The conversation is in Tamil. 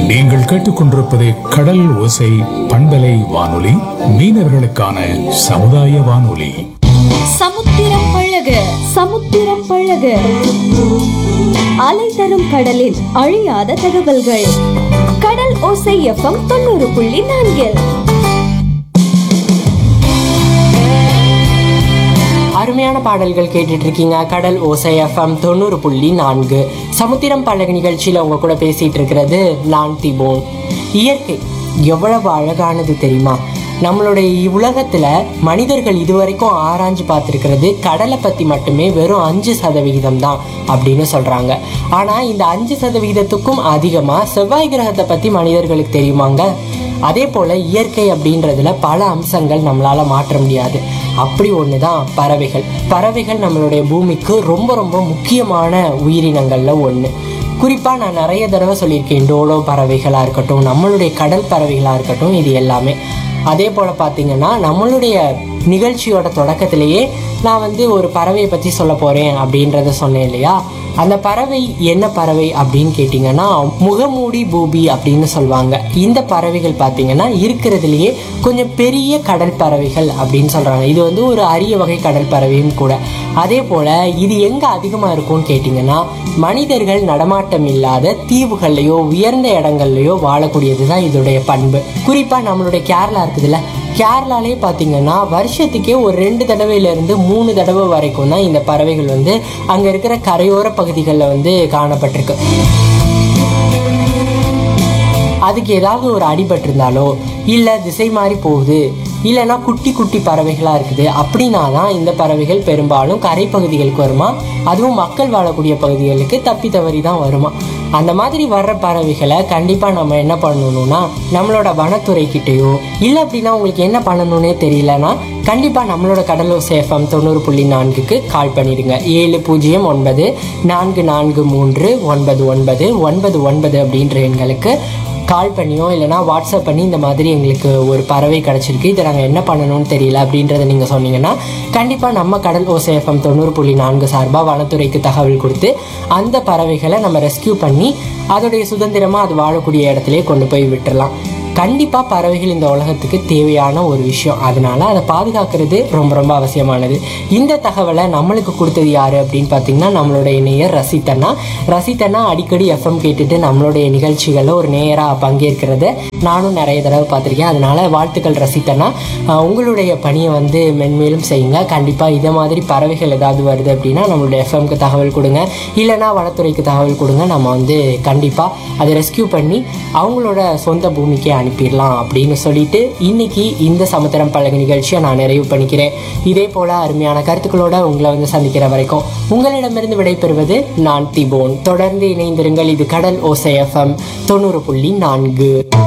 நீங்கள் கேட்டுக்கொண்டிருப்பது கடல் ஓசை பண்பலை வானொலி மீனவர்களுக்கான சமுதாய வானொலி சமுத்திரம் பழக சமுத்திரம் பழக அலை தரும் கடலின் அழியாத தகவல்கள் கடல் ஓசை எஃப்எம் தொண்ணூறு புள்ளி நான்கில் அருமையான பாடல்கள் கேட்டுட்டு இருக்கீங்க கடல் ஓசை எஃப்எம் தொண்ணூறு புள்ளி நான்கு சமுத்திரம் பழகு நிகழ்ச்சியில் உங்க கூட பேசிட்டு இருக்கிறது நான் திபோன் இயற்கை எவ்வளவு அழகானது தெரியுமா நம்மளுடைய உலகத்துல மனிதர்கள் இதுவரைக்கும் ஆராய்ஞ்சு பார்த்துருக்கிறது கடலை பத்தி மட்டுமே வெறும் அஞ்சு சதவிகிதம் தான் அப்படின்னு சொல்றாங்க ஆனா இந்த அஞ்சு சதவிகிதத்துக்கும் அதிகமா செவ்வாய் கிரகத்தை பத்தி மனிதர்களுக்கு தெரியுமாங்க அதே போல இயற்கை அப்படின்றதுல பல அம்சங்கள் நம்மளால மாற்ற முடியாது அப்படி ஒன்று தான் பறவைகள் பறவைகள் நம்மளுடைய பூமிக்கு ரொம்ப ரொம்ப முக்கியமான உயிரினங்கள்ல ஒன்று குறிப்பாக நான் நிறைய தடவை சொல்லியிருக்கேன் டோலோ பறவைகளாக இருக்கட்டும் நம்மளுடைய கடல் பறவைகளாக இருக்கட்டும் இது எல்லாமே அதே போல் பார்த்தீங்கன்னா நம்மளுடைய நிகழ்ச்சியோட தொடக்கத்திலேயே நான் வந்து ஒரு பறவையை பற்றி சொல்ல போகிறேன் அப்படின்றத சொன்னேன் இல்லையா அந்த பறவை என்ன பறவை அப்படின்னு கேட்டிங்கன்னா முகமூடி பூபி அப்படின்னு சொல்லுவாங்க இந்த பறவைகள் பார்த்தீங்கன்னா இருக்கிறதுலையே கொஞ்சம் பெரிய கடல் பறவைகள் அப்படின்னு சொல்கிறாங்க இது வந்து ஒரு அரிய வகை கடல் பறவையும் கூட அதே போல் இது எங்கே அதிகமாக இருக்கும்னு கேட்டிங்கன்னா மனிதர்கள் நடமாட்டம் இல்லாத தீவுகள்லையோ உயர்ந்த இடங்கள்லையோ வாழக்கூடியது தான் இதோடைய பண்பு குறிப்பாக நம்மளுடைய கேரளா இருக்குதுல்ல கேரளாலே பார்த்தீங்கன்னா வருஷத்துக்கே ஒரு ரெண்டு தடவையிலேருந்து மூணு தடவை வரைக்கும் தான் இந்த பறவைகள் வந்து அங்கே இருக்கிற கரையோர பகுதிகளில் வந்து காணப்பட்டிருக்கு அதுக்கு ஏதாவது ஒரு அடிபட்டிருந்தாலோ இல்லை திசை மாறி போகுது இல்லைன்னா குட்டி குட்டி பறவைகளாக இருக்குது அப்படின்னா தான் இந்த பறவைகள் பெரும்பாலும் கரை பகுதிகளுக்கு வருமா அதுவும் மக்கள் வாழக்கூடிய பகுதிகளுக்கு தப்பி தவறி தான் வருமா அந்த மாதிரி வர்ற பறவைகளை கண்டிப்பாக நம்ம என்ன பண்ணணும்னா நம்மளோட வனத்துறைக்கிட்டேயோ இல்லை அப்படின்னா உங்களுக்கு என்ன பண்ணணும்னே தெரியலனா கண்டிப்பாக நம்மளோட கடலூர் சேஃபம் தொண்ணூறு புள்ளி நான்குக்கு கால் பண்ணிடுங்க ஏழு பூஜ்ஜியம் ஒன்பது நான்கு நான்கு மூன்று ஒன்பது ஒன்பது ஒன்பது ஒன்பது அப்படின்ற எண்களுக்கு கால் பண்ணியோ இல்லைனா வாட்ஸ்அப் பண்ணி இந்த மாதிரி எங்களுக்கு ஒரு பறவை கிடச்சிருக்கு இதை நாங்கள் என்ன பண்ணணும்னு தெரியல அப்படின்றத நீங்கள் சொன்னீங்கன்னா கண்டிப்பாக நம்ம கடல் ஓசேஃபம் தொண்ணூறு புள்ளி நான்கு சார்பாக வனத்துறைக்கு தகவல் கொடுத்து அந்த பறவைகளை நம்ம ரெஸ்கியூ பண்ணி அதோடைய சுதந்திரமாக அது வாழக்கூடிய இடத்துலயே கொண்டு போய் விட்டுறலாம் கண்டிப்பாக பறவைகள் இந்த உலகத்துக்கு தேவையான ஒரு விஷயம் அதனால அதை பாதுகாக்கிறது ரொம்ப ரொம்ப அவசியமானது இந்த தகவலை நம்மளுக்கு கொடுத்தது யாரு அப்படின்னு பார்த்தீங்கன்னா நம்மளுடைய நேயர் ரசித்தண்ணா ரசித்தண்ணா அடிக்கடி எஃப்எம் கேட்டுட்டு நம்மளுடைய நிகழ்ச்சிகளில் ஒரு நேயராக பங்கேற்கிறத நானும் நிறைய தடவை பார்த்துருக்கேன் அதனால வாழ்த்துக்கள் ரசித்தண்ணா அஹ் உங்களுடைய பணியை வந்து மென்மேலும் செய்யுங்க கண்டிப்பாக இதே மாதிரி பறவைகள் ஏதாவது வருது அப்படின்னா நம்மளுடைய எஃப்எம்க்கு தகவல் கொடுங்க இல்லைன்னா வனத்துறைக்கு தகவல் கொடுங்க நம்ம வந்து கண்டிப்பாக அதை ரெஸ்கியூ பண்ணி அவங்களோட சொந்த பூமிக்கே அனுப்பிடலாம் அப்படின்னு சொல்லிட்டு இன்னைக்கு இந்த சமுத்திரம் பழகு நிகழ்ச்சியை நான் நிறைவு பண்ணிக்கிறேன் இதே போல அருமையான கருத்துக்களோட உங்களை வந்து சந்திக்கிற வரைக்கும் உங்களிடமிருந்து விடைபெறுவது நான் திபோன் தொடர்ந்து இணைந்திருங்கள் இது கடல் ஓசை எஃப்எம் தொண்ணூறு புள்ளி நான்கு